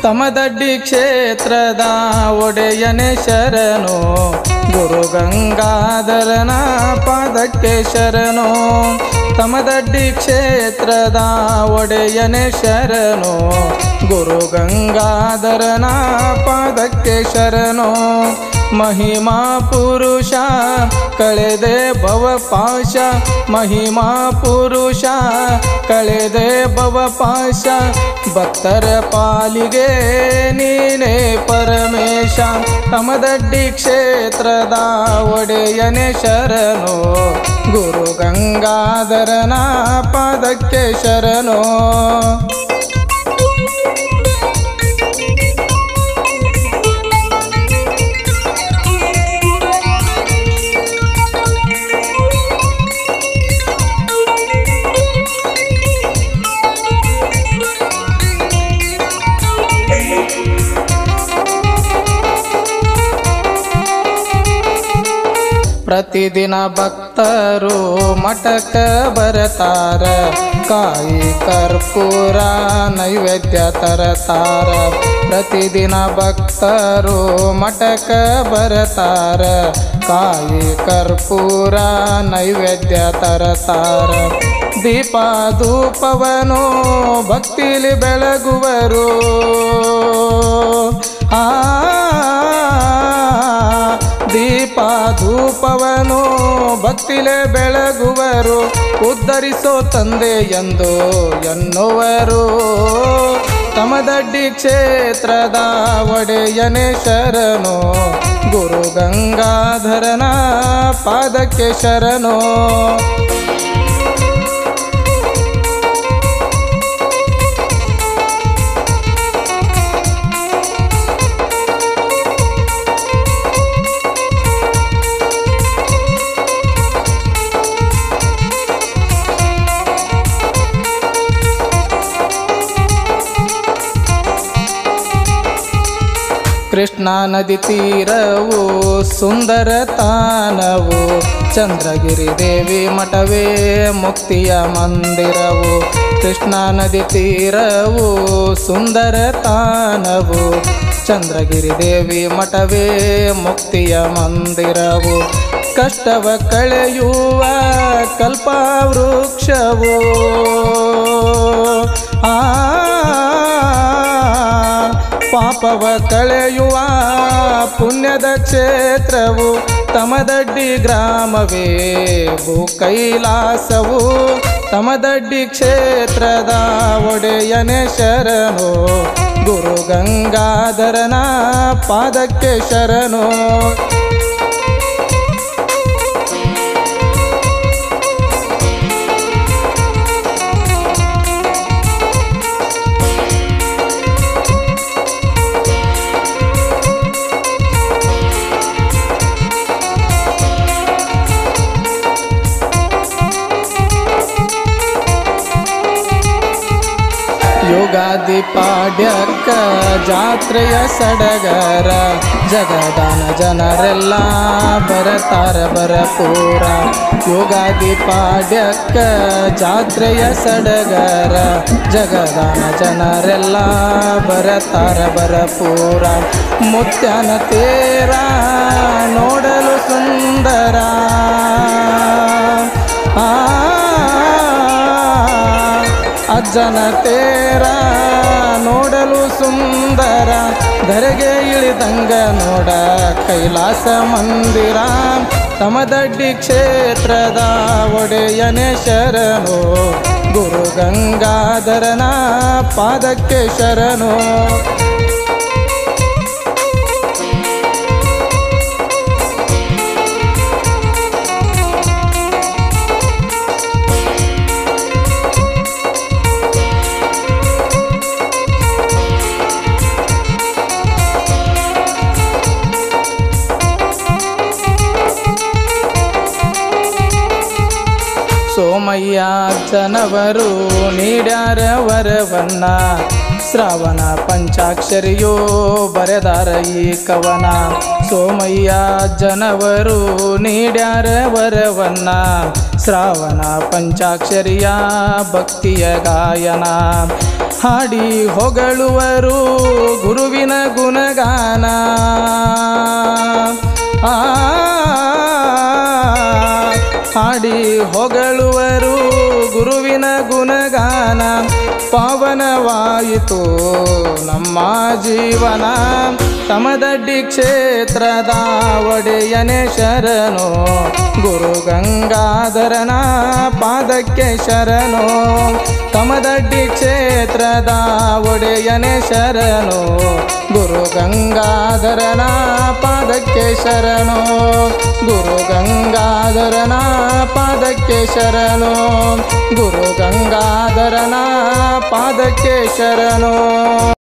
ತಮದಡ್ಡಿ ಕ್ಷೇತ್ರದ ಒಡೆಯನೆ ಶರಣು ಗುರು ಗಂಗಾಧರನ ಪಾದಕ್ಕೆ ಶರಣು ತಮದಡ್ಡಿ ಕ್ಷೇತ್ರದ ಒಡೆಯನೆ ಶರಣು ಗುರು ಗಂಗಾಧರನ ಪಾದಕ್ಕೆ ಶರಣು ಮಹಿಮಾ ಪುರುಷ ಕಳೆದೆ ಭವ ಪಾಶ ಮಹಿಮಾ ಪುರುಷ ಕಳೆದೆ ಭವ ಪಾಶ ಭಕ್ತರ ಪಾಲಿಗೆ ನೀನೇ ಪರಮೇಶ ತಮದಡ್ಡಿ ಕ್ಷೇತ್ರದ ಒಡೆಯನೆ ಶರಣು ಗುರು ಗಂಗಾಧರನ ಪಾದಕ್ಕೆ ಶರಣು ಪ್ರತಿದಿನ ಭಕ್ತರು ಮಠಕ್ಕ ಬರತಾರ ಕಾಯಿ ಕರ್ಪೂರ ನೈವೇದ್ಯ ತರತಾರ ಪ್ರತಿದಿನ ಭಕ್ತರು ಮಠಕ್ಕ ಬರತಾರ ಕಾಯಿ ಕರ್ಪೂರ ನೈವೇದ್ಯ ತರತಾರ ದೀಪ ಧೂಪವನು ಭಕ್ತಿಲಿ ಬೆಳಗುವರು ಆ ದೀಪ ಧೂಪವನು ಭಕ್ತಿಲೆ ಬೆಳಗುವರು ಉದ್ಧರಿಸೋ ತಂದೆ ಎಂದು ಎನ್ನುವರು ತಮದಡ್ಡಿ ಕ್ಷೇತ್ರದ ಒಡೆಯನೆ ಶರಣು ಗುರು ಗಂಗಾಧರನ ಪಾದಕ್ಕೆ ಶರಣು ಕೃಷ್ಣಾ ನದಿ ತೀರವು ಸುಂದರ ತಾನವು ಚಂದ್ರಗಿರಿ ದೇವಿ ಮಠವೇ ಮುಕ್ತಿಯ ಮಂದಿರವು ಕೃಷ್ಣಾ ನದಿ ತೀರವು ಸುಂದರ ತಾನವು ಚಂದ್ರಗಿರಿ ದೇವಿ ಮಠವೇ ಮುಕ್ತಿಯ ಮಂದಿರವು ಕಷ್ಟವ ಕಳೆಯುವ ಕಲ್ಪವೃಕ್ಷವು ಆ ಪಾಪವ ಕಳೆಯುವ ಪುಣ್ಯದ ಕ್ಷೇತ್ರವು ತಮದಡ್ಡಿ ಗ್ರಾಮವೇ ಭೂ ಕೈಲಾಸವು ತಮದಡ್ಡಿ ಕ್ಷೇತ್ರದ ಒಡೆಯನೆ ಶರಣು ಗುರು ಗಂಗಾಧರನ ಪಾದಕ್ಕೆ ಶರಣು ಯುಗಾದಿ ಪಾಡ್ಯಕ್ಕ ಜಾತ್ರೆಯ ಸಡಗರ ಜಗದಾನ ಜನರೆಲ್ಲ ಬರತಾರ ಬರಪೂರ ಯುಗಾದಿ ಪಾಡ್ಯಕ್ಕ ಜಾತ್ರೆಯ ಸಡಗರ ಜಗದಾನ ಜನರೆಲ್ಲ ಬರತಾರ ಬರಪೂರ ಮುತ್ಯನ ತೇರ ನೋಡಲು ಸುಂದರ ಆ ಅಜ್ಜನ ತೇರ ನೋಡಲು ಸುಂದರ ಧರೆಗೆ ಇಳಿದಂಗ ನೋಡ ಕೈಲಾಸ ಮಂದಿರ ತಮದಡ್ಡಿ ಕ್ಷೇತ್ರದ ಒಡೆಯನೆ ಶರಣು ಗುರು ಗಂಗಾಧರನ ಪಾದಕ್ಕೆ ಶರಣು ಸೋಮಯ್ಯ ಜನವರು ನೀಡ್ಯಾರ ವರವನ್ನ ಶ್ರಾವಣ ಪಂಚಾಕ್ಷರಿಯೋ ಬರೆದಾರ ಈ ಕವನ ಸೋಮಯ್ಯ ಜನವರು ನೀಡ್ಯಾರ ವರವನ್ನ ಶ್ರಾವಣ ಪಂಚಾಕ್ಷರಿಯ ಭಕ್ತಿಯ ಗಾಯನ ಹಾಡಿ ಹೊಗಳುವರು ಗುರುವಿನ ಗುಣಗಾನ ಆ ಹಾಡಿ ಹೊಗಳುವರು ಗುರುವಿನ ಗುಣಗಾನ ಪಾವನವಾಯಿತು ನಮ್ಮ ಜೀವನ ತಮದಡ್ಡಿ ಕ್ಷೇತ್ರದ ಒಡೆಯನೆ ಶರಣು ಗುರು ಗಂಗಾಧರನ ಪಾದಕ್ಕೆ ಶರಣು ತಮದಡ್ಡಿ ಕ್ಷೇತ್ರದ ಒಡೆಯನೆ ಶರಣು ಗುರು ಗಂಗಾಧರನ ಪಾದಕ್ಕೆ ಶರಣು ಗುರು ಗಂಗಾಧರನ ಪಾದಕ್ಕೆ ಶರಣು ಗುರು ಗಂಗಾಧರನ ಪಾದಕ್ಕೆ ಶರಣು